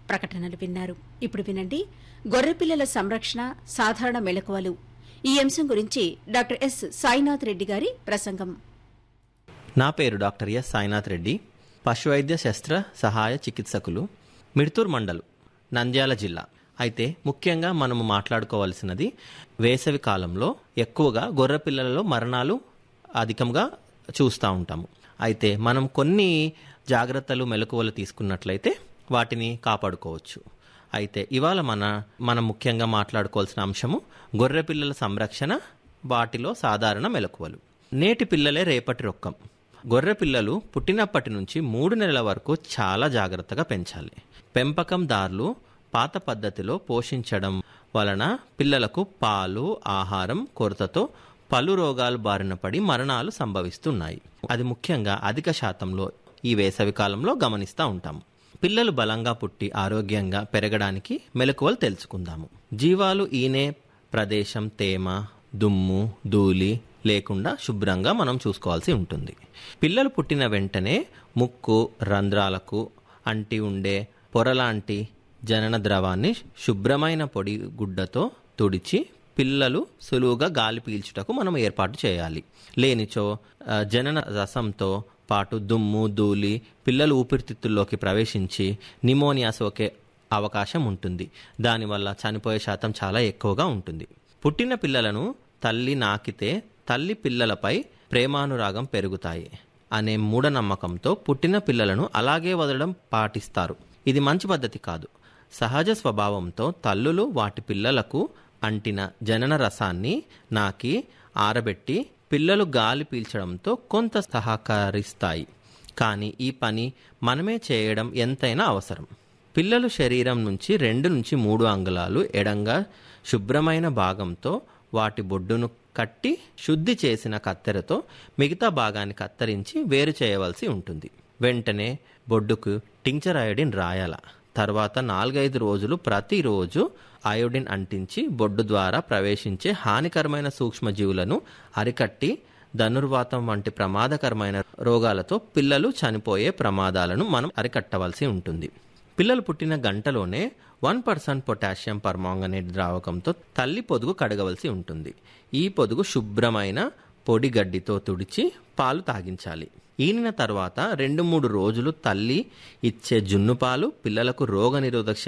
ప్రకటనలు విన్నారు ఇప్పుడు వినండి గొర్రెపిల్లల సంరక్షణ సాధారణ మెలకువలు ఈ అంశం గురించి డాక్టర్ ఎస్ సాయినాథ్ రెడ్డి గారి ప్రసంగం నా పేరు డాక్టర్ ఎస్ సాయినాథ్ రెడ్డి పశువైద్య శస్త్ర సహాయ చికిత్సకులు మిడ్తూర్ మండల్ నంద్యాల జిల్లా అయితే ముఖ్యంగా మనము మాట్లాడుకోవాల్సినది వేసవి కాలంలో ఎక్కువగా గొర్రె పిల్లలలో మరణాలు అధికంగా చూస్తూ ఉంటాము అయితే మనం కొన్ని జాగ్రత్తలు మెలకువలు తీసుకున్నట్లయితే వాటిని కాపాడుకోవచ్చు అయితే ఇవాళ మన మనం ముఖ్యంగా మాట్లాడుకోవాల్సిన అంశము గొర్రె పిల్లల సంరక్షణ వాటిలో సాధారణ మెలకువలు నేటి పిల్లలే రేపటి రొక్కం గొర్రె పిల్లలు పుట్టినప్పటి నుంచి మూడు నెలల వరకు చాలా జాగ్రత్తగా పెంచాలి పెంపకందారులు పాత పద్ధతిలో పోషించడం వలన పిల్లలకు పాలు ఆహారం కొరతతో పలు రోగాలు బారిన పడి మరణాలు సంభవిస్తున్నాయి అది ముఖ్యంగా అధిక శాతంలో ఈ వేసవి కాలంలో గమనిస్తూ ఉంటాము పిల్లలు బలంగా పుట్టి ఆరోగ్యంగా పెరగడానికి మెలకువలు తెలుసుకుందాము జీవాలు ఈనే ప్రదేశం తేమ దుమ్ము ధూళి లేకుండా శుభ్రంగా మనం చూసుకోవాల్సి ఉంటుంది పిల్లలు పుట్టిన వెంటనే ముక్కు రంధ్రాలకు అంటి ఉండే పొరలాంటి జనన ద్రవాన్ని శుభ్రమైన పొడి గుడ్డతో తుడిచి పిల్లలు సులువుగా గాలి పీల్చుటకు మనం ఏర్పాటు చేయాలి లేనిచో ఆ, జనన రసంతో పాటు దుమ్ము ధూళి పిల్లలు ఊపిరితిత్తుల్లోకి ప్రవేశించి నిమోనియా సోకే అవకాశం ఉంటుంది దానివల్ల చనిపోయే శాతం చాలా ఎక్కువగా ఉంటుంది పుట్టిన పిల్లలను తల్లి నాకితే తల్లి పిల్లలపై ప్రేమానురాగం పెరుగుతాయి అనే మూఢనమ్మకంతో పుట్టిన పిల్లలను అలాగే వదలడం పాటిస్తారు ఇది మంచి పద్ధతి కాదు సహజ స్వభావంతో తల్లులు వాటి పిల్లలకు అంటిన జనన రసాన్ని నాకి ఆరబెట్టి పిల్లలు గాలి పీల్చడంతో కొంత సహకరిస్తాయి కానీ ఈ పని మనమే చేయడం ఎంతైనా అవసరం పిల్లలు శరీరం నుంచి రెండు నుంచి మూడు అంగుళాలు ఎడంగా శుభ్రమైన భాగంతో వాటి బొడ్డును కట్టి శుద్ధి చేసిన కత్తెరతో మిగతా భాగాన్ని కత్తిరించి వేరు చేయవలసి ఉంటుంది వెంటనే బొడ్డుకు టించర్ అయోడిన్ రాయాల తర్వాత నాలుగైదు రోజులు ప్రతిరోజు అయోడిన్ అంటించి బొడ్డు ద్వారా ప్రవేశించే హానికరమైన సూక్ష్మజీవులను అరికట్టి ధనుర్వాతం వంటి ప్రమాదకరమైన రోగాలతో పిల్లలు చనిపోయే ప్రమాదాలను మనం అరికట్టవలసి ఉంటుంది పిల్లలు పుట్టిన గంటలోనే వన్ పర్సెంట్ పొటాషియం పర్మాంగనేట్ ద్రావకంతో తల్లి పొదుగు కడగవలసి ఉంటుంది ఈ పొదుగు శుభ్రమైన పొడి గడ్డితో తుడిచి పాలు తాగించాలి ఈనిన తర్వాత రెండు మూడు రోజులు తల్లి ఇచ్చే జున్ను పాలు పిల్లలకు రోగనిరోధక